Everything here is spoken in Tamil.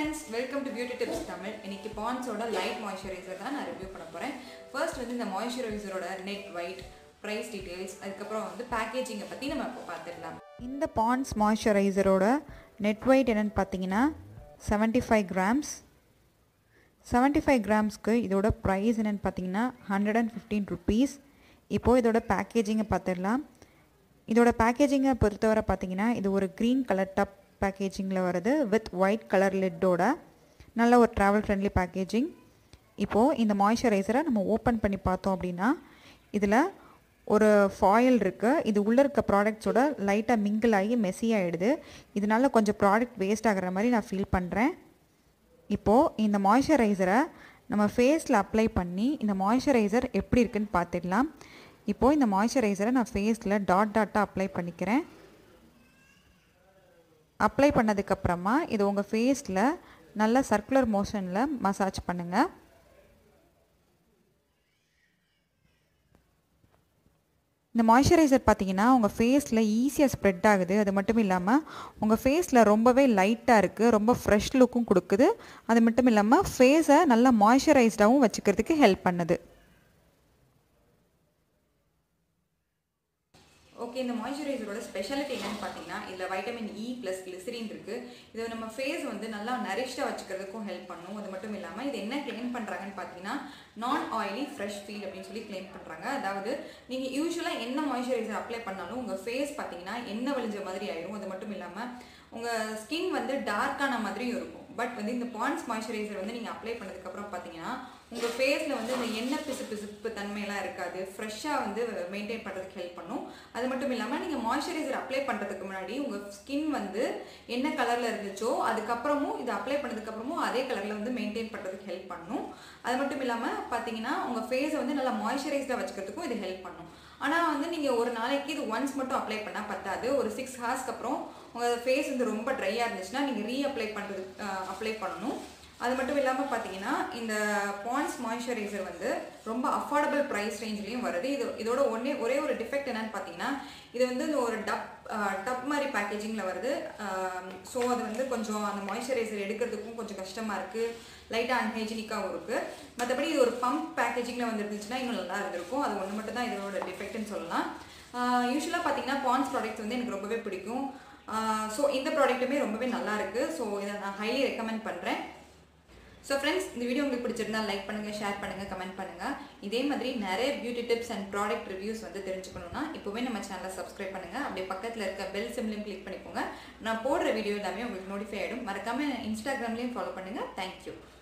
friends welcome to beauty tips Tamil இன்னைக்கு பான்ஸோட லைட் மாய்ஸ்சரைசர் தான் நான் ரிவ்யூ பண்ண போகிறேன் ஃபர்ஸ்ட் வந்து இந்த மாய்ஸ்சரைசரோட நெட் ஒயிட் ப்ரைஸ் டீட்டெயில்ஸ் அதுக்கப்புறம் வந்து பேக்கேஜிங்கை பற்றி நம்ம இப்போ பார்த்துக்கலாம் இந்த பாண்ட்ஸ் மாய்ஸ்சரைசரோட நெட் வெயிட் என்னென்னு பார்த்தீங்கன்னா 75 ஃபைவ் கிராம்ஸ் செவன்ட்டி ஃபைவ் கிராம்ஸ்க்கு இதோட ப்ரைஸ் என்னென்னு பார்த்தீங்கன்னா ஹண்ட்ரட் அண்ட் ஃபிஃப்டீன் ருபீஸ் இப்போது இதோட பேக்கேஜிங்கை பார்த்துடலாம் இதோட பேக்கேஜிங்கை பொறுத்தவரை பார்த்தீங்கன்னா இது ஒரு க்ரீன் கலர் டப் பேக்கேஜிங்கில் வருது வித் ஒயிட் கலர் லிட்டோட நல்ல ஒரு ட்ராவல் ஃப்ரெண்ட்லி பேக்கேஜிங் இப்போது இந்த மாய்ஸ்சரைசரை நம்ம ஓப்பன் பண்ணி பார்த்தோம் அப்படின்னா இதில் ஒரு ஃபாயில் இருக்குது இது உள்ளே இருக்க ப்ராடக்ட்ஸோட லைட்டாக மிங்கிள் ஆகி மெஸ்ஸி ஆகிடுது இதனால கொஞ்சம் ப்ராடக்ட் வேஸ்ட் ஆகிற மாதிரி நான் ஃபீல் பண்ணுறேன் இப்போது இந்த மாய்ஸ்சரைசரை நம்ம ஃபேஸில் அப்ளை பண்ணி இந்த மாய்ஸ்சரைசர் எப்படி இருக்குன்னு பார்த்துடலாம் இப்போது இந்த மாய்ஸ்சரைசரை நான் ஃபேஸில் டாட் டாட்டாக அப்ளை பண்ணிக்கிறேன் அப்ளை பண்ணதுக்கப்புறமா இது உங்கள் ஃபேஸில் நல்ல சர்க்குலர் மோஷனில் மசாஜ் பண்ணுங்கள் இந்த மாய்ஸ்சரைசர் பார்த்தீங்கன்னா உங்கள் ஃபேஸில் ஈஸியாக ஸ்ப்ரெட் ஆகுது அது மட்டும் இல்லாமல் உங்கள் ஃபேஸில் ரொம்பவே லைட்டாக இருக்குது ரொம்ப ஃப்ரெஷ் லுக்கும் கொடுக்குது அது மட்டும் இல்லாமல் ஃபேஸை நல்லா மாய்ஸ்சரைஸ்டாகவும் வச்சுக்கிறதுக்கு ஹெல்ப் பண்ணுது ஓகே இந்த மாய்ஸ்சரைசரோட ஸ்பெஷாலிட்டி என்னன்னு பார்த்தீங்கன்னா இதில் வைட்டமின் இ ப்ளஸ் கிளிசரின் இருக்குது இது நம்ம ஃபேஸ் வந்து நல்லா நரிஷ்டாக வச்சுக்கிறதுக்கும் ஹெல்ப் பண்ணும் அது மட்டும் இல்லாமல் இது என்ன கிளைம் பண்ணுறாங்கன்னு பார்த்தீங்கன்னா நான் ஆயிலி ஃப்ரெஷ் ஃபீல் அப்படின்னு சொல்லி கிளைம் பண்ணுறாங்க அதாவது நீங்கள் யூஸ்வலாக என்ன மாய்ஸ்சரைசர் அப்ளை பண்ணாலும் உங்கள் ஃபேஸ் பார்த்தீங்கன்னா எண்ணெய் வழிஞ்ச மாதிரி ஆயிடும் அது மட்டும் இல்லாமல் உங்கள் ஸ்கின் வந்து டார்க்கான மாதிரியும் இருக்கும் பட் வந்து இந்த பாண்ட்ஸ் மாய்ஸ்சரைசர் வந்து நீங்கள் அப்ளை பண்ணதுக்கப்புறம் பார்த்தீங்கன்னா உங்கள் ஃபேஸில் வந்து இந்த எண்ணெய் பிசு பிசுப்பு தன்மையெல்லாம் இருக்காது ஃப்ரெஷ்ஷாக வந்து மெயின்டைன் பண்ணுறதுக்கு ஹெல்ப் பண்ணும் அது மட்டும் இல்லாமல் நீங்கள் மாய்ஸ்சரைசர் அப்ளை பண்ணுறதுக்கு முன்னாடி உங்கள் ஸ்கின் வந்து என்ன கலரில் இருந்துச்சோ அதுக்கப்புறமும் இது அப்ளை பண்ணதுக்கப்புறமும் அதே கலரில் வந்து மெயின்டைன் பண்ணுறதுக்கு ஹெல்ப் பண்ணும் அது மட்டும் இல்லாமல் பார்த்தீங்கன்னா உங்கள் ஃபேஸை வந்து நல்லா மாய்ஸ்சரைஸ்டாக வச்சுக்கிறதுக்கும் இது ஹெல்ப் பண்ணும் ஆனால் வந்து நீங்கள் ஒரு நாளைக்கு இது ஒன்ஸ் மட்டும் அப்ளை பண்ணால் பத்தாது ஒரு சிக்ஸ் ஹார்ஸ்க்கு அப்புறம் உங்கள் ஃபேஸ் வந்து ரொம்ப ட்ரையாக இருந்துச்சுன்னா நீங்கள் ரீ அப்ளை பண்ணுறது அப்ளை பண்ணணும் அது மட்டும் இல்லாமல் பார்த்தீங்கன்னா இந்த பாண்ட்ஸ் மாய்ஸ்சரைசர் வந்து ரொம்ப அஃபோர்டபுள் ப்ரைஸ் ரேஞ்ச்லேயும் வருது இது இதோட ஒன்றே ஒரே ஒரு டிஃபெக்ட் என்னன்னு பார்த்தீங்கன்னா இது வந்து இந்த ஒரு டப் டப் மாதிரி பேக்கேஜிங்கில் வருது ஸோ அது வந்து கொஞ்சம் அந்த மாய்ஸ்சரைசர் எடுக்கிறதுக்கும் கொஞ்சம் கஷ்டமாக இருக்குது லைட்டாக அன்ஹைஜினிக்காகவும் இருக்குது மற்றபடி இது ஒரு பம்ப் பேக்கேஜிங்கில் வந்துருந்துச்சுன்னா இன்னும் நல்லா இருந்திருக்கும் அது ஒன்று மட்டும் தான் இதோட டிஃபெக்ட்னு சொல்லலாம் யூஸ்வலாக பார்த்தீங்கன்னா பாண்ட்ஸ் ப்ராடக்ட்ஸ் வந்து எனக்கு ரொம்பவே பிடிக்கும் ஸோ இந்த ப்ராடக்ட்டுமே ரொம்பவே நல்லா இருக்குது ஸோ இதை நான் ஹைலி ரெக்கமெண்ட் பண்ணுறேன் ஸோ ஃப்ரெண்ட்ஸ் இந்த வீடியோ உங்களுக்கு பிடிச்சிருந்தா லைக் பண்ணுங்கள் ஷேர் பண்ணுங்கள் கமெண்ட் பண்ணுங்கள் இதே மாதிரி நிறைய beauty tips and product reviews வந்து தெரிஞ்சுக்கணும்னா இப்போவே நம்ம சேனலை சப்ஸ்கிரைப் பண்ணுங்கள் அப்படியே பக்கத்தில் இருக்க பெல் சிம்லையும் கிளிக் பண்ணிக்கோங்க நான் போடுற வீடியோ எல்லாமே உங்களுக்கு நோட்டிஃபை ஆகிடும் மறக்காமல் இன்ஸ்டாகிராம்லேயும் ஃபாலோ பண்ணுங்கள் தேங்க்யூ